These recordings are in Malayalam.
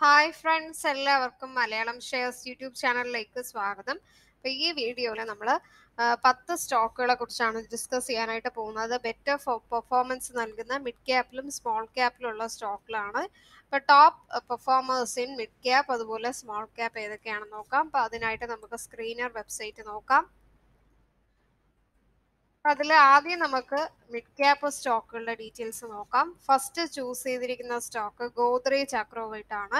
ഹായ് ഫ്രണ്ട്സ് എല്ലാവർക്കും മലയാളം ഷെയർസ് യൂട്യൂബ് ചാനലിലേക്ക് സ്വാഗതം അപ്പോൾ ഈ വീഡിയോയിൽ നമ്മൾ പത്ത് സ്റ്റോക്കുകളെ കുറിച്ചാണ് ഡിസ്കസ് ചെയ്യാനായിട്ട് പോകുന്നത് ബെറ്റർ പെർഫോമൻസ് നൽകുന്ന മിഡ് ക്യാപ്പിലും സ്മോൾ ക്യാപ്പിലുള്ള സ്റ്റോക്കിലാണ് അപ്പോൾ top performers in mid cap അതുപോലെ സ്മോൾ ക്യാപ്പ് ഏതൊക്കെയാണെന്ന് നോക്കാം അപ്പോൾ അതിനായിട്ട് നമുക്ക് സ്ക്രീനർ വെബ്സൈറ്റ് നോക്കാം അതിൽ ആദ്യം നമുക്ക് മിഡ് ക്യാപ്പ് സ്റ്റോക്കുകളുടെ ഡീറ്റെയിൽസ് നോക്കാം ഫസ്റ്റ് ചൂസ് ചെയ്തിരിക്കുന്ന സ്റ്റോക്ക് ഗോദ്രേജ് അക്രോവൈറ്റ് ആണ്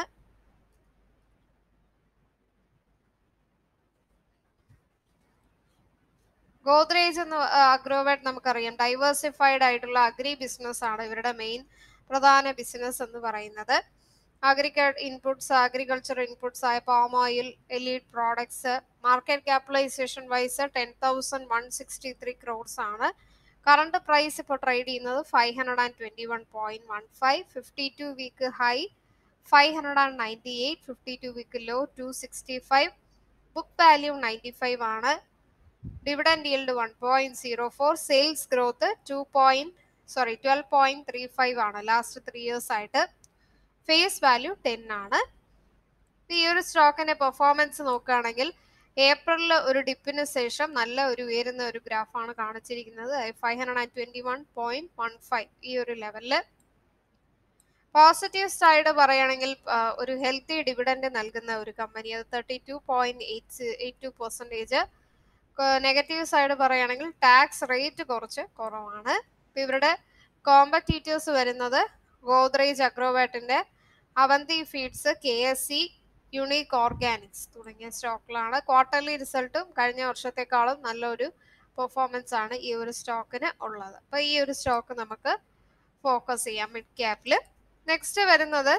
ഗോദ്രേജ് എന്ന് അഗ്രോവേറ്റ് നമുക്കറിയാം ഡൈവേഴ്സിഫൈഡ് ആയിട്ടുള്ള അഗ്രി ബിസിനസ് ആണ് ഇവരുടെ മെയിൻ പ്രധാന ബിസിനസ് എന്ന് പറയുന്നത് അഗ്രിക ഇൻപുട്സ് അഗ്രികൾച്ചർ ഇൻപുട്സ് ആയ palm oil allied products market capitalisation wise ten thousand one sixty three crores ആണ് കറണ്ട് പ്രൈസ് ഇപ്പോൾ ട്രേഡ് ചെയ്യുന്നത് five hundred and twenty one point one five fifty two week high five hundred and ninety eight fifty two week low two sixty five book value ninety five ആണ് dividend yield one point zero four sales growth two point sorry twelve point three five ആണ് ലാസ്റ്റ് ത്രീ ഇയേഴ്സ് ആയിട്ട് ഫേസ് വാല്യൂ ടെൻ ആണ് ഈ ഒരു സ്റ്റോക്കിന്റെ പെർഫോമൻസ് നോക്കുകയാണെങ്കിൽ ഏപ്രിലിൽ ഒരു ഡിപ്പിന് ശേഷം നല്ല ഒരു ഉയരുന്ന ഒരു ഗ്രാഫാണ് കാണിച്ചിരിക്കുന്നത് five hundred and twenty one point one five ഈ ഒരു ലെവലില് പോസിറ്റീവ് സൈഡ് പറയുകയാണെങ്കിൽ ഒരു ഹെൽത്തി ഡിവിഡൻഡ് നൽകുന്ന ഒരു കമ്പനി അത് thirty two point eight eight two percentage negative side പറയുകയാണെങ്കിൽ ടാക്സ് റേറ്റ് കുറച്ച് കുറവാണ് ഇവരുടെ കോമ്പറ്റീറ്റേഴ്സ് വരുന്നത് ഗോദ്രേജ് അഗ്രോവേട്ടിന്റെ Avanti feeds K S C unique organics തുടങ്ങിയ സ്റ്റോക്കിലാണ് ക്വാർട്ടർലി റിസൾട്ടും കഴിഞ്ഞ വർഷത്തെക്കാളും നല്ലൊരു പെർഫോമൻസ് ആണ് ഈ ഒരു സ്റ്റോക്കിന് ഉള്ളത് അപ്പൊ ഈ ഒരു സ്റ്റോക്ക് നമുക്ക് ഫോക്കസ് ചെയ്യാം മിഡ് ക്യാപ്പിൽ നെക്സ്റ്റ് വരുന്നത്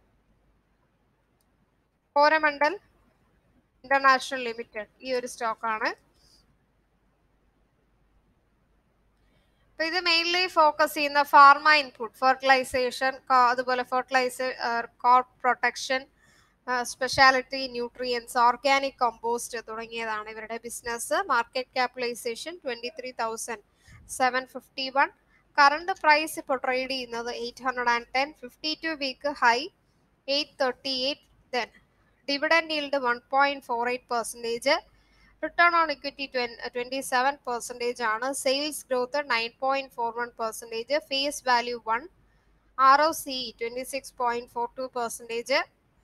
കോരമണ്ഡൽ ഇന്റർനാഷണൽ ലിമിറ്റഡ് ഈ ഒരു സ്റ്റോക്കാണ് അപ്പൊ ഇത് മെയിൻലി ഫോക്കസ് ചെയ്യുന്ന ഫാർമ ഇൻപുട്ട് ഫെർട്ടിലൈസേഷൻ അതുപോലെ fertiliser crop protection speciality nutrients organic compost തുടങ്ങിയതാണ് ഇവരുടെ business market capitalisation twenty three thousand seven fifty one current price ഇപ്പോൾ ട്രേഡ് ചെയ്യുന്നത് eight hundred and ten fifty two week high eight thirty eight then dividend yield one point four eight percentage return on equity twenty seven percentage ആണ് sales growth nine point four one percentage face value one R O C twenty six point four two percentage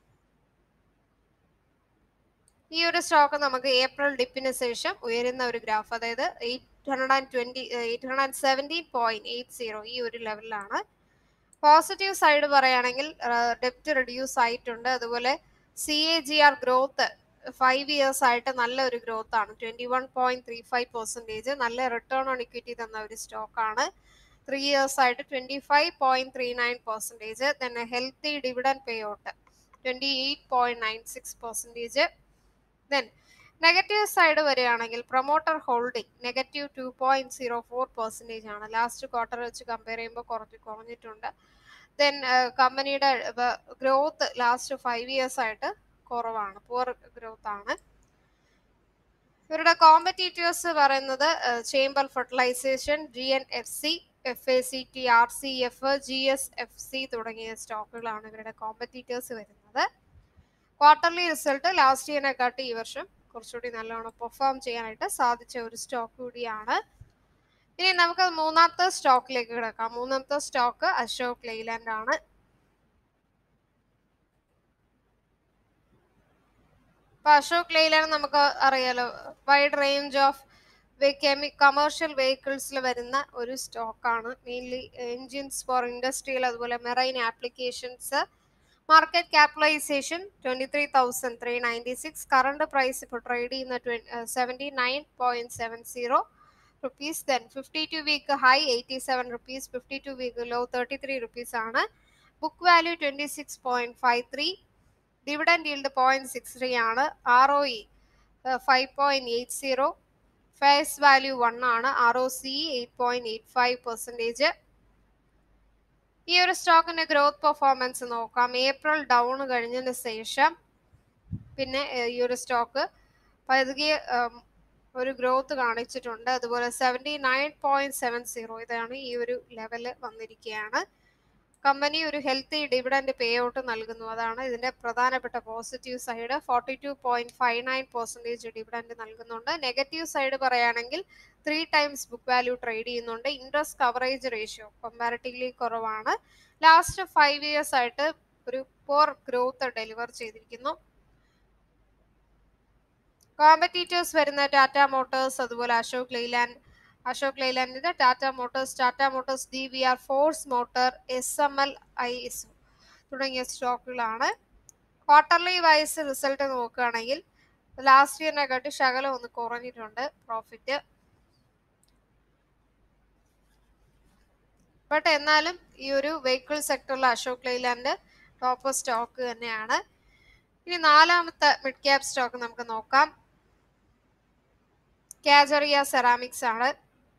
ഈ ഒരു സ്റ്റോക്ക് നമുക്ക് ഏപ്രിൽ ഡിപ്പിന് ശേഷം ഉയരുന്ന ഒരു ഗ്രാഫ് അതായത് eight hundred and twenty eight hundred and seventeen point eight zero ഈ ഒരു ലെവലിലാണ് പോസിറ്റീവ് സൈഡ് പറയുകയാണെങ്കിൽ ഡെപ്റ്റ് റിഡ്യൂസ് ആയിട്ടുണ്ട് അതുപോലെ C A G R growth five years ആയിട്ട് നല്ല ഒരു ഗ്രോത്ത് ആണ് twenty one point three five percentage നല്ല റിട്ടേൺ ഓൺ ഇക്വിറ്റി തന്ന ഒരു സ്റ്റോക്കാണ് ത്രീ ഇയേഴ്സ് ആയിട്ട് twenty five point three nine percentage തന്നെ ഹെൽത്തി ഡിവിഡൻ പേ payout twenty eight point nine six percentage then negative side വരികയാണെങ്കിൽ promoter holding negative two point zero four percentage ആണ് ലാസ്റ്റ് ക്വാർട്ടർ വെച്ച് കമ്പയർ ചെയ്യുമ്പോൾ കുറച്ച് കുറഞ്ഞിട്ടുണ്ട് ദെൻ കമ്പനിയുടെ ഗ്രോത്ത് ലാസ്റ്റ് ഫൈവ് ഇയേഴ്സ് ആയിട്ട് കുറവാണ് പുവർ ഗ്രോത്ത് ആണ് ഇവരുടെ കോമ്പറ്റീറ്റേഴ്സ് പറയുന്നത് Chambal fertilisation G N F C F A C T R C F G S F C തുടങ്ങിയ സ്റ്റോക്കുകളാണ് ഇവരുടെ കോമ്പറ്റീറ്റേഴ്സ് വരുന്നത് ക്വാർട്ടർലി റിസൾട്ട് ലാസ്റ്റ് ഇയറിനെക്കാട്ടി ഈ വർഷം കുറച്ചുകൂടി നല്ലോണം പെർഫോം ചെയ്യാനായിട്ട് സാധിച്ച ഒരു സ്റ്റോക്ക് കൂടിയാണ് ഇനി നമുക്ക് മൂന്നാമത്തെ സ്റ്റോക്കിലേക്ക് കിടക്കാം മൂന്നാമത്തെ സ്റ്റോക്ക് അശോക് ലെയ്ലാൻഡ് ആണ് അപ്പൊ അശോക് ലെയ്ലാൻഡ് നമുക്ക് അറിയാലോ വൈഡ് റേഞ്ച് ഓഫ് കെമി കമേഴ്ഷ്യൽ വെഹിക്കിൾസിൽ വരുന്ന ഒരു സ്റ്റോക്കാണ് മെയിൻലി എൻജിൻസ് ഫോർ ഇൻഡസ്ട്രിയൽ അതുപോലെ marine applications market capitalisation twenty three thousand three ninety six current price ഇപ്പോൾ ട്രേഡ് ചെയ്യുന്ന seventy nine point seven zero rupees then fifty two week high eighty seven rupees fifty two week low thirty three rupees ആണ് book value twenty six point five three dividend yield point six three ആണ് R O E five point eight zero face value one ആണ് R O C eight point eight five percentage ഈ ഒരു സ്റ്റോക്കിന്റെ ഗ്രോത്ത് പെർഫോമൻസ് നോക്കാം ഏപ്രിൽ ഡൗൺ കഴിഞ്ഞതിന് ശേഷം പിന്നെ ഈ ഒരു സ്റ്റോക്ക് പതുക്കെ ഒരു ഗ്രോത്ത് കാണിച്ചിട്ടുണ്ട് അതുപോലെ seventy nine point seven zero ഇതാണ് ഈ ഒരു ലെവല് വന്നിരിക്കുകയാണ് കമ്പനി ഒരു ഹെൽത്തി ഡിവിഡൻഡ് പേ ഔട്ട് നൽകുന്നു അതാണ് ഇതിന്റെ പ്രധാനപ്പെട്ട positive side forty two point five nine percentage dividend നൽകുന്നുണ്ട് നെഗറ്റീവ് സൈഡ് പറയുകയാണെങ്കിൽ three times book value trade ചെയ്യുന്നുണ്ട് ഇൻട്രസ്റ്റ് കവറേജ് റേഷ്യോ കമ്പാരിറ്റീവ്ലി കുറവാണ് ലാസ്റ്റ് ഫൈവ് ഇയേഴ്സ് ആയിട്ട് ഒരു പോർ ഗ്രോത്ത് ഡെലിവർ ചെയ്തിരിക്കുന്നു കോമ്പറ്റീറ്റേഴ്സ് വരുന്ന ടാറ്റ മോട്ടോഴ്സ് അതുപോലെ അശോക് ലെയ്ലാൻഡ് അശോക് ലെയ്ലാൻഡിന്റെ Tata Motors Tata Motors D V R Force Motor S M L I S തുടങ്ങിയ സ്റ്റോക്കുകളാണ് ക്വാർട്ടർലി വൈസ് റിസൾട്ട് നോക്കുകയാണെങ്കിൽ ലാസ്റ്റ് ഇയറിനെക്കാട്ടി ശകലം ഒന്ന് കുറഞ്ഞിട്ടുണ്ട് പ്രോഫിറ്റ് ബട്ട് എന്നാലും ഈ ഒരു വെഹിക്കിൾ സെക്ടറിൽ അശോക് ലൈലാൻഡ് ടോപ്പ് സ്റ്റോക്ക് തന്നെയാണ് ഇനി നാലാമത്തെ മിഡ് ക്യാപ് സ്റ്റോക്ക് നമുക്ക് നോക്കാം കാജറിയ സെറാമിക്സ് ആണ്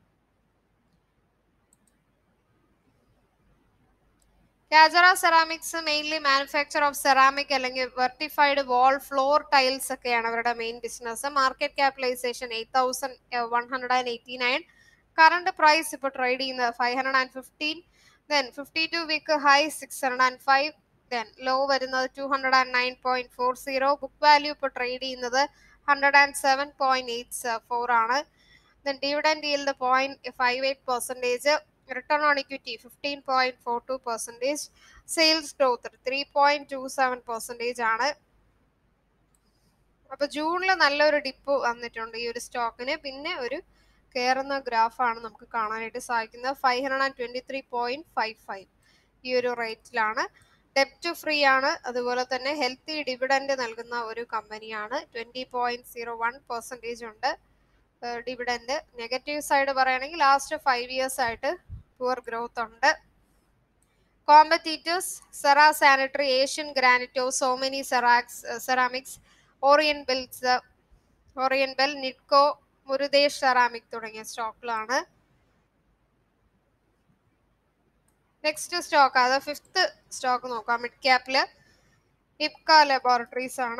Kajaria Ceramics mainly manufacture of ceramic അല്ലെങ്കിൽ വെർട്ടിഫൈഡ് വാൾ ഫ്ലോർ ടൈൽസ് ഒക്കെയാണ് അവരുടെ main business market capitalisation eight thousand one hundred and eighty nine current price ഇപ്പോൾ ട്രേഡ് ചെയ്യുന്നത് five hundred and fifteen then fifty two week high six hundred and five then low വരുന്നത് two hundred and nine point four zero book value ഇപ്പോൾ ട്രേഡ് ചെയ്യുന്നത് hundred and seven point eight four ആണ് then dividend yield point five eight percentage return on equity fifteen point four two percentage sales growth three point two seven percentage ആണ് അപ്പൊ ജൂണിൽ നല്ലൊരു ഡിപ്പ് വന്നിട്ടുണ്ട് ഈ ഒരു സ്റ്റോക്കിന് പിന്നെ ഒരു കയറുന്ന ഗ്രാഫാണ് നമുക്ക് കാണാനായിട്ട് സാധിക്കുന്നത് five hundred and twenty three point five five ഈ ഒരു റേറ്റിലാണ് ഡെപ്റ്റ് ഫ്രീ ആണ് അതുപോലെ തന്നെ ഹെൽത്തി ഡിവിഡൻഡ് നൽകുന്ന ഒരു കമ്പനിയാണ് twenty point zero one percentage ഉണ്ട് ഡിവിഡൻഡ് നെഗറ്റീവ് സൈഡ് പറയുകയാണെങ്കിൽ ലാസ്റ്റ് ഫൈവ് ഇയേഴ്സ് ആയിട്ട് പുവർ ഗ്രോത്ത് ഉണ്ട് competitors Cera sanitary Asian Granito Somany സെറാക്സ് ceramics Orient Bells Orient Bell Nitco Murudesh ceramic തുടങ്ങിയ സ്റ്റോക്കിലാണ് നെക്സ്റ്റ് സ്റ്റോക്ക് അത് ഫിഫ്ത്ത് സ്റ്റോക്ക് നോക്കാം മിഡ് ക്യാപ്പില് ഇപ്ക ലബോറട്ടറീസ് ആണ്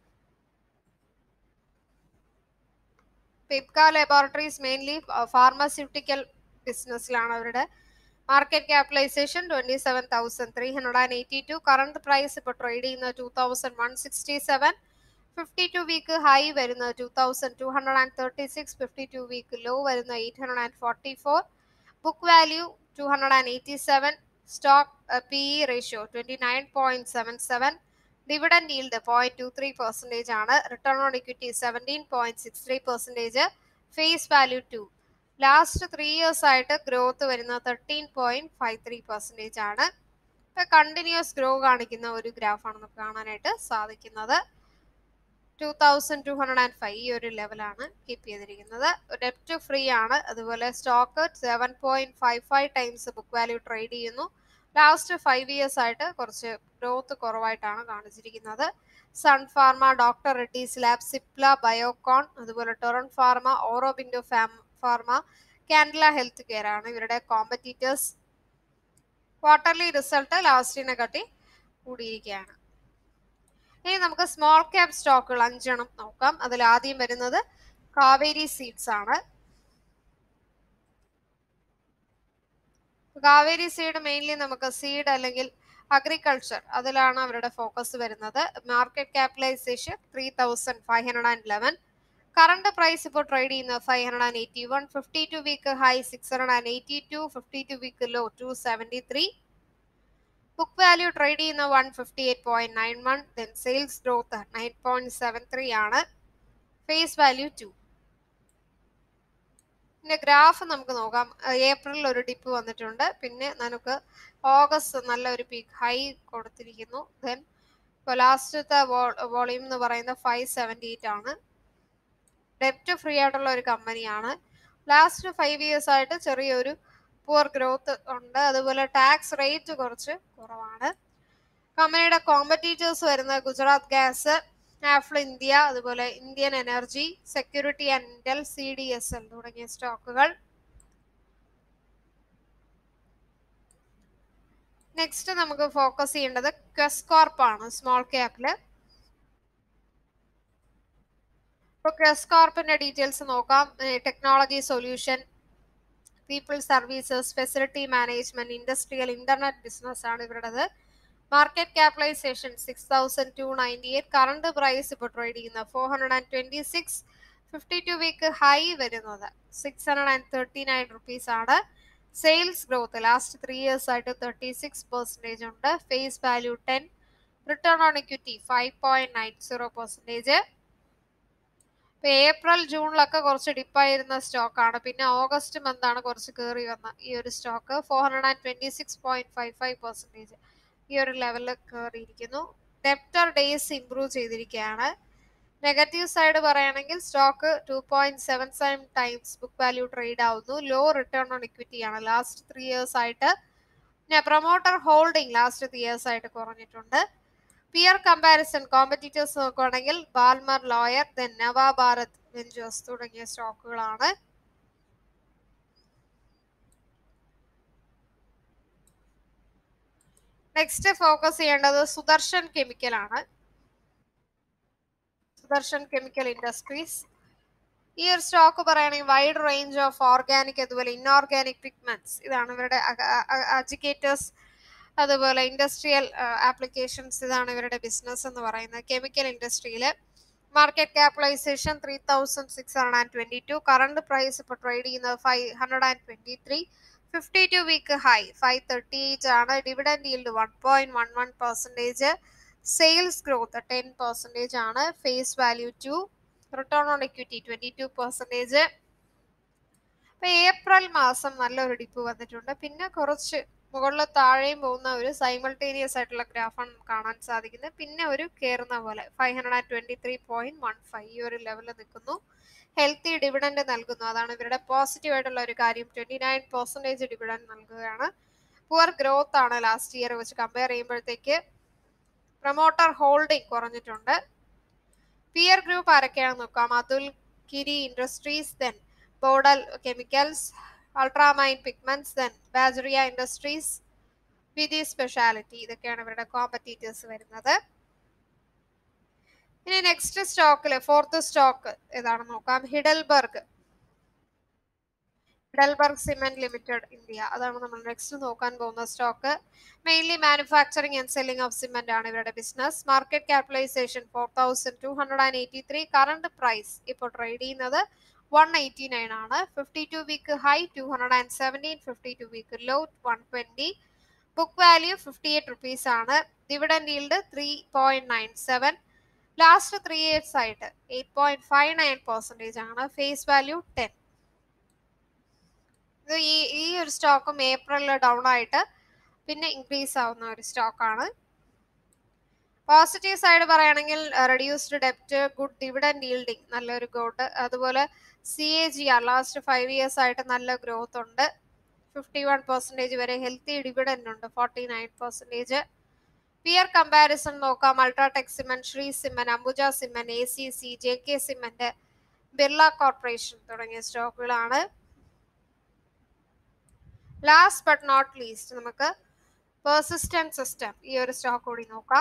ഇപ്ക ലബോറട്ടറീസ് മെയിൻലി ഫാർമസ്യൂട്ടിക്കൽ ബിസിനസ്സിലാണ് അവരുടെ market capitalisation twenty seven thousand three hundred and eighty two current price ഇപ്പോൾ ട്രേഡ് ചെയ്യുന്നത് to thousand one sixty seven fifty two week high വരുന്നത് two thousand two hundred and thirty six fifty two week low വരുന്ന eight hundred and forty four book value two hundred and eighty seven stock P E ratio twenty nine point seven seven dividend yield point two three percentage ആണ് return on equity seventeen point six three percentage face value two last three years ആയിട്ട് ഗ്രോത്ത് വരുന്നത് thirteen point five three percentage ആണ് ഇപ്പൊ കണ്ടിന്യൂസ് ഗ്രോ കാണിക്കുന്ന ഒരു ഗ്രാഫാണ് നമുക്ക് കാണാനായിട്ട് സാധിക്കുന്നത് two thousand two hundred and five ഈ ഒരു ലെവലാണ് കീപ്പ് ചെയ്തിരിക്കുന്നത് ഡെപ്റ്റ് ഫ്രീ ആണ് അതുപോലെ stock seven point five five times book value trade ചെയ്യുന്നു ലാസ്റ്റ് ഫൈവ് ഇയേഴ്സ് ആയിട്ട് കുറച്ച് ഗ്രോത്ത് കുറവായിട്ടാണ് കാണിച്ചിരിക്കുന്നത് Sun Pharma doctor Reddy's lab Cipla Biocon അതുപോലെ ടൊറൺ ഫാർമ ഓറോബിൻഡോ ഫാം ഫാർമ കാൻഡല ഹെൽത്ത് കെയർ ആണ് ഇവരുടെ കോമ്പറ്റീറ്റേഴ്സ് ക്വാർട്ടർലി റിസൾട്ട് ലാസ്റ്റിനെ കാട്ടി കൂടിയിരിക്കുകയാണ് ഇനി നമുക്ക് സ്മോൾ ക്യാപ് സ്റ്റോക്കുകൾ അഞ്ചെണ്ണം നോക്കാം അതിൽ ആദ്യം വരുന്നത് കാവേരി സീഡ്സ് ആണ് കാവേരി സീഡ് മെയിൻലി നമുക്ക് സീഡ് അല്ലെങ്കിൽ അഗ്രികൾച്ചർ അതിലാണ് അവരുടെ ഫോക്കസ് വരുന്നത് market capitalisation three thousand five hundred and eleven current price ഇപ്പോൾ ട്രേഡ് ചെയ്യുന്നത് five hundred and eighty one fifty two week high six hundred and eighty two fifty two week low two seventy three book value trade ചെയ്യുന്ന one fifty eight point nine one then sales growth nine point seven three ആണ് ഫേസ് വാല്യൂ ടു പിന്നെ ഗ്രാഫ് നമുക്ക് നോക്കാം ഏപ്രിലിൽ ഒരു ഡിപ്പ് വന്നിട്ടുണ്ട് പിന്നെ നമുക്ക് ഓഗസ്റ്റ് നല്ല ഒരു പീക്ക് ഹൈ കൊടുത്തിരിക്കുന്നു ദെൻ ഇപ്പോൾ ലാസ്റ്റത്തെ വോളിയൂം എന്ന് പറയുന്നത് ഫൈവ് സെവൻറ്റി എയ്റ്റ് ആണ് ഡെപ്റ്റ് ഫ്രീ ആയിട്ടുള്ള ഒരു കമ്പനിയാണ് ലാസ്റ്റ് ഫൈവ് ഇയേഴ്സ് ആയിട്ട് ചെറിയൊരു പുവർ ഗ്രോത്ത് ഉണ്ട് അതുപോലെ ടാക്സ് റേറ്റ് കുറച്ച് കുറവാണ് കമ്പനിയുടെ കോമ്പറ്റീറ്റേഴ്സ് വരുന്നത് ഗുജറാത്ത് ഗ്യാസ് ആഫ്ല ഇന്ത്യ അതുപോലെ Indian energy security and Intel C D S L തുടങ്ങിയ സ്റ്റോക്കുകൾ നെക്സ്റ്റ് നമുക്ക് ഫോക്കസ് ചെയ്യേണ്ടത് ക്വസ്കോർപ്പ് ആണ് സ്മോൾ ക്യാപ്പില് ഇപ്പോൾ ക്വസ്കോർപ്പിന്റെ ഡീറ്റെയിൽസ് നോക്കാം technology solution people services facility management industrial internet business ആണ് ഇവരുടേത് market capitalisation six thousand two ninety eight current price ഇപ്പോൾ ട്രേഡ് ചെയ്യുന്നത് four hundred and twenty six fifty two week high വരുന്നത് six hundred and thirty nine rupees ആണ് sales growth last three years ആയിട്ട് തേർട്ടി സിക്സ് പെർസെൻറ്റേജ് ഉണ്ട് face value ten return on equity five point nine zero percentage ഇപ്പൊ ഏപ്രിൽ ജൂണിലൊക്കെ കുറച്ച് ഡിപ്പായിരുന്ന സ്റ്റോക്കാണ് പിന്നെ ഓഗസ്റ്റ് മന്താണ് കുറച്ച് കയറി വന്ന ഈ ഒരു stock four hundred and twenty six point five five percentage ഈ ഒരു ലെവലിൽ കയറിയിരിക്കുന്നു ഡെപ്റ്റർ ഡേയ്സ് ഇംപ്രൂവ് ചെയ്തിരിക്കുകയാണ് നെഗറ്റീവ് സൈഡ് പറയുകയാണെങ്കിൽ stock two point seven seven times book value trade ആവുന്നു ലോ റിട്ടേൺ ഓൺ ഇക്വിറ്റി ആണ് ലാസ്റ്റ് ത്രീ ഇയേഴ്സ് ആയിട്ട് പിന്നെ promoter holding last three years ആയിട്ട് കുറഞ്ഞിട്ടുണ്ട് പിയർ കമ്പാരിസൺ കോമ്പറ്റീറ്റേഴ്സ് നോക്കുകയാണെങ്കിൽ ബാൽമർ ലോയർ ദെൻ നവ ഭാരത് വെഞ്ചേഴ്സ് തുടങ്ങിയ സ്റ്റോക്കുകളാണ് നെക്സ്റ്റ് ഫോക്കസ് ചെയ്യേണ്ടത് സുദർശൻ കെമിക്കൽ ആണ് സുദർശൻ കെമിക്കൽ ഇൻഡസ്ട്രീസ് ഈ ഒരു സ്റ്റോക്ക് പറയുകയാണെങ്കിൽ വൈഡ് റേഞ്ച് ഓഫ് ഓർഗാനിക് അതുപോലെ ഇൻഓർഗാനിക് പിഗ്മെന്റ്സ് ഇതാണ് ഇവരുടെ അജിക്കേറ്റേഴ്സ് അതുപോലെ ഇൻഡസ്ട്രിയൽ ആപ്ലിക്കേഷൻസ് ഇതാണ് ഇവരുടെ ബിസിനസ് എന്ന് പറയുന്നത് കെമിക്കൽ ഇൻഡസ്ട്രിയിൽ market capitalisation three thousand six hundred and twenty two current price ഇപ്പോൾ ട്രേഡ് ചെയ്യുന്നത് five hundred and twenty three fifty two week high five thirty eight ആണ് dividend yield one point one one percentage sales growth ten percentage ആണ് face value two return on equity twenty two percentage ഇപ്പൊ ഏപ്രിൽ മാസം നല്ലൊരു ഡിപ്പ് വന്നിട്ടുണ്ട് പിന്നെ കുറച്ച് മുകളിൽ താഴെയും പോകുന്ന ഒരു സൈമൾട്ടേനിയസ് ആയിട്ടുള്ള ഗ്രാഫാണ് കാണാൻ സാധിക്കുന്നത് പിന്നെ ഒരു കയറുന്ന പോലെ five hundred and twenty three point one five ഈ ഒരു ലെവലിൽ നിൽക്കുന്നു ഹെൽത്തി ഡിവിഡൻഡ് നൽകുന്നു അതാണ് ഇവരുടെ പോസിറ്റീവ് ആയിട്ടുള്ള ഒരു കാര്യം ട്വന്റി നയൻ പെർസെൻറ്റേജ് ഡിവിഡൻഡ് നൽകുകയാണ് പുവർ ഗ്രോത്ത് ആണ് ലാസ്റ്റ് ഇയർ വെച്ച് കമ്പയർ ചെയ്യുമ്പോഴത്തേക്ക് പ്രൊമോട്ടർ ഹോൾഡിംഗ് കുറഞ്ഞിട്ടുണ്ട് പിയർ ഗ്രൂപ്പ് ആരൊക്കെയാണെന്ന് നോക്കാം Atul Kiri industries then Bodal chemicals ultramarine pigments then Bhageria industries Vidhi specialty ഇതൊക്കെയാണ് ഇവരുടെ കോമ്പറ്റീറ്റേഴ്സ് വരുന്നത് ഇനി നെക്സ്റ്റ് സ്റ്റോക്കില് ഫോർത്ത് സ്റ്റോക്ക് ഏതാണെന്ന് നോക്കാം Heidelberg Heidelberg cement limited India അതാണ് നമ്മൾ നെക്സ്റ്റ് നോക്കാൻ പോകുന്ന stock mainly manufacturing and selling of cement ആണ് ഇവരുടെ business market capitalisation four thousand two hundred and eighty three current price ഇപ്പോൾ ട്രേഡ് ചെയ്യുന്നത് വൺ എയ്റ്റി നയൻ ആണ് fifty two week high two hundred and seventeen fifty two week low one twenty book value fifty eight rupees ആണ് dividend yield three point nine seven last three years ആയിട്ട് eight point five nine percentage ആണ് ഫേസ് വാല്യൂ ടെൻ ഇത് ഈ ഈ ഒരു സ്റ്റോക്കും ഏപ്രിലിൽ ഡൗൺ ആയിട്ട് പിന്നെ ഇൻക്രീസ് ആവുന്ന ഒരു സ്റ്റോക്കാണ് പോസിറ്റീവ് സൈഡ് പറയുകയാണെങ്കിൽ റെഡ്യൂസ്ഡ് ഡെപ്റ്റ് ഗുഡ് ഡിവിഡൻഡ് ഈൽഡിങ് നല്ലൊരു ഗോട്ട് അതുപോലെ C A G R last five years ആയിട്ട് നല്ല ഗ്രോത്ത് ഉണ്ട് ഫിഫ്റ്റി വൺ പെർസെൻറ്റേജ് വരെ ഹെൽത്തി ഡിവിഡൻഡ് ഉണ്ട് forty nine percentage peer comparison നോക്കാം UltraTech cement Shree cement Ambuja cement A C C J K cement Birla corporation തുടങ്ങിയ സ്റ്റോക്കുകളാണ് ലാസ്റ്റ് ബട്ട് നോട്ട് ലീസ്റ്റ് നമുക്ക് പെർസിസ്റ്റന്റ് സിസ്റ്റം ഈ ഒരു സ്റ്റോക്ക് കൂടി നോക്കാം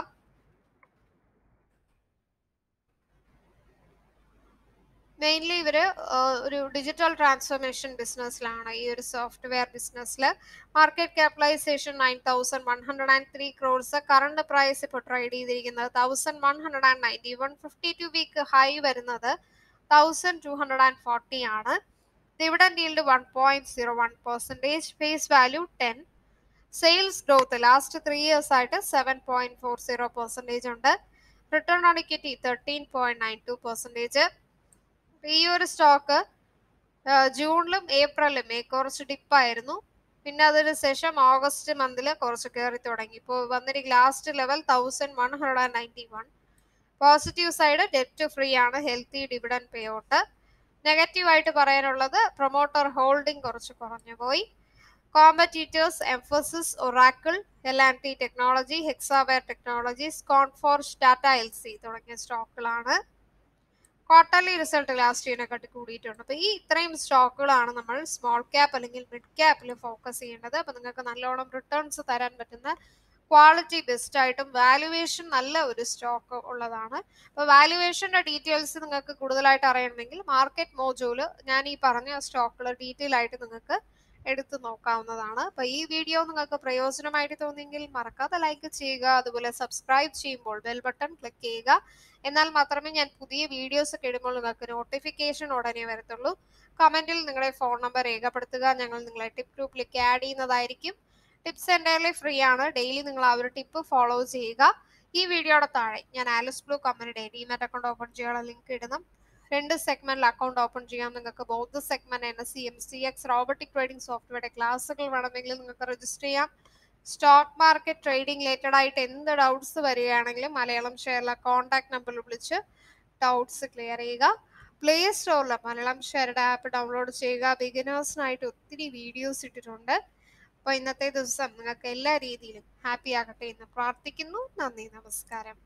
മെയിൻലി ഇവര് ഒരു ഡിജിറ്റൽ ട്രാൻസ്ഫോർമേഷൻ ബിസിനസ്സിലാണ് ഈ ഒരു സോഫ്റ്റ്വെയർ ബിസിനസ്സിൽ market capitalisation nine thousand one hundred and three crores current price ഇപ്പോൾ ട്രേഡ് ചെയ്തിരിക്കുന്നത് thousand one hundred and ninety one fifty two week high വരുന്നത് thousand two hundred and forty ആണ് dividend yield one point zero one percentage face value ten sales growth last three years ആയിട്ട് seven point four zero percentage ഉണ്ട് return on equity thirteen point nine two percentage ഈ ഒരു സ്റ്റോക്ക് ജൂണിലും ഏപ്രിലും കുറച്ച് ഡിപ്പായിരുന്നു പിന്നെ അതിന് ശേഷം ഓഗസ്റ്റ് മന്തിൽ കുറച്ച് കയറി തുടങ്ങി ഇപ്പോൾ വന്നിരിക്കും last level thousand one hundred and ninety one positive side debt free ആണ് ഹെൽത്തി ഡിവിഡൻ പേ ഔട്ട് നെഗറ്റീവ് ആയിട്ട് പറയാനുള്ളത് പ്രൊമോട്ടർ ഹോൾഡിംഗ് കുറച്ച് കുറഞ്ഞു പോയി competitors Mphasis Oracle L and T technology Hexaware technologies Coforge Tata L C തുടങ്ങിയ സ്റ്റോക്കുകളാണ് ക്വാർട്ടർലി റിസൾട്ട് ലാസ്റ്റ് ഇയറിനെക്കാട്ടി കൂടിയിട്ടുണ്ട് അപ്പോൾ ഈ ഇത്രയും സ്റ്റോക്കുകളാണ് നമ്മൾ സ്മോൾ ക്യാപ്പ് അല്ലെങ്കിൽ മിഡ് ക്യാപ്പിൽ ഫോക്കസ് ചെയ്യേണ്ടത് അപ്പോൾ നിങ്ങൾക്ക് നല്ലോണം റിട്ടേൺസ് തരാൻ പറ്റുന്ന ക്വാളിറ്റി ബെസ്റ്റ് ആയിട്ടും വാലുവേഷൻ നല്ല ഒരു സ്റ്റോക്ക് ഉള്ളതാണ് അപ്പോൾ വാലുവേഷൻ്റെ ഡീറ്റെയിൽസ് നിങ്ങൾക്ക് കൂടുതലായിട്ട് അറിയണമെങ്കിൽ മാർക്കറ്റ് മോജോയിൽ ഞാൻ ഈ പറഞ്ഞ സ്റ്റോക്കുകൾ ഡീറ്റെയിൽ ആയിട്ട് നിങ്ങൾക്ക് എടുത്തു നോക്കാവുന്നതാണ് അപ്പൊ ഈ വീഡിയോ നിങ്ങൾക്ക് പ്രയോജനമായിട്ട് തോന്നിയെങ്കിൽ മറക്കാതെ ലൈക്ക് ചെയ്യുക അതുപോലെ സബ്സ്ക്രൈബ് ചെയ്യുമ്പോൾ ബെൽ ബട്ടൺ ക്ലിക്ക് ചെയ്യുക എന്നാൽ മാത്രമേ ഞാൻ പുതിയ വീഡിയോസ് ഒക്കെ ഇടുമ്പോൾ നിങ്ങൾക്ക് നോട്ടിഫിക്കേഷൻ ഉടനെ വരത്തുള്ളൂ കമന്റിൽ നിങ്ങളുടെ ഫോൺ നമ്പർ രേഖപ്പെടുത്തുക ഞങ്ങൾ നിങ്ങളെ ടിപ്പ് ഗ്രൂപ്പിലേക്ക് ആഡ് ചെയ്യുന്നതായിരിക്കും ടിപ്സ് എൻ്റയർലി ഫ്രീ ആണ് ഡെയിലി നിങ്ങൾ ആ ഒരു ടിപ്പ് ഫോളോ ചെയ്യുക ഈ വീഡിയോയുടെ താഴെ ഞാൻ ആലിസ് ബ്ലൂ കമ്പനിയുടെ ഡിമാറ്റ് അക്കൗണ്ട് ഓപ്പൺ ചെയ്യാനുള്ള ലിങ്ക് ഇടുന്നു രണ്ട് സെഗ്മെന്റിൽ അക്കൗണ്ട് ഓപ്പൺ ചെയ്യാം നിങ്ങൾക്ക് both segment N S C M C X robotic trading സോഫ്റ്റ്വെയറുടെ ക്ലാസ്സുകൾ വേണമെങ്കിൽ നിങ്ങൾക്ക് രജിസ്റ്റർ ചെയ്യാം സ്റ്റോക്ക് മാർക്കറ്റ് ട്രേഡിംഗ് റിലേറ്റഡ് ആയിട്ട് എന്ത് ഡൗട്ട്സ് വരികയാണെങ്കിലും മലയാളം ഷെയറിലെ കോൺടാക്ട് നമ്പറിൽ വിളിച്ച് ഡൗട്ട്സ് ക്ലിയർ ചെയ്യുക പ്ലേ സ്റ്റോറിൽ മലയാളം ഷെയറുടെ ആപ്പ് ഡൗൺലോഡ് ചെയ്യുക ബിഗിനേഴ്സിനായിട്ട് ഒത്തിരി വീഡിയോസ് ഇട്ടിട്ടുണ്ട് അപ്പോൾ ഇന്നത്തെ ദിവസം നിങ്ങൾക്ക് എല്ലാ രീതിയിലും ഹാപ്പി ആകട്ടെ എന്ന് പ്രാർത്ഥിക്കുന്നു നന്ദി നമസ്കാരം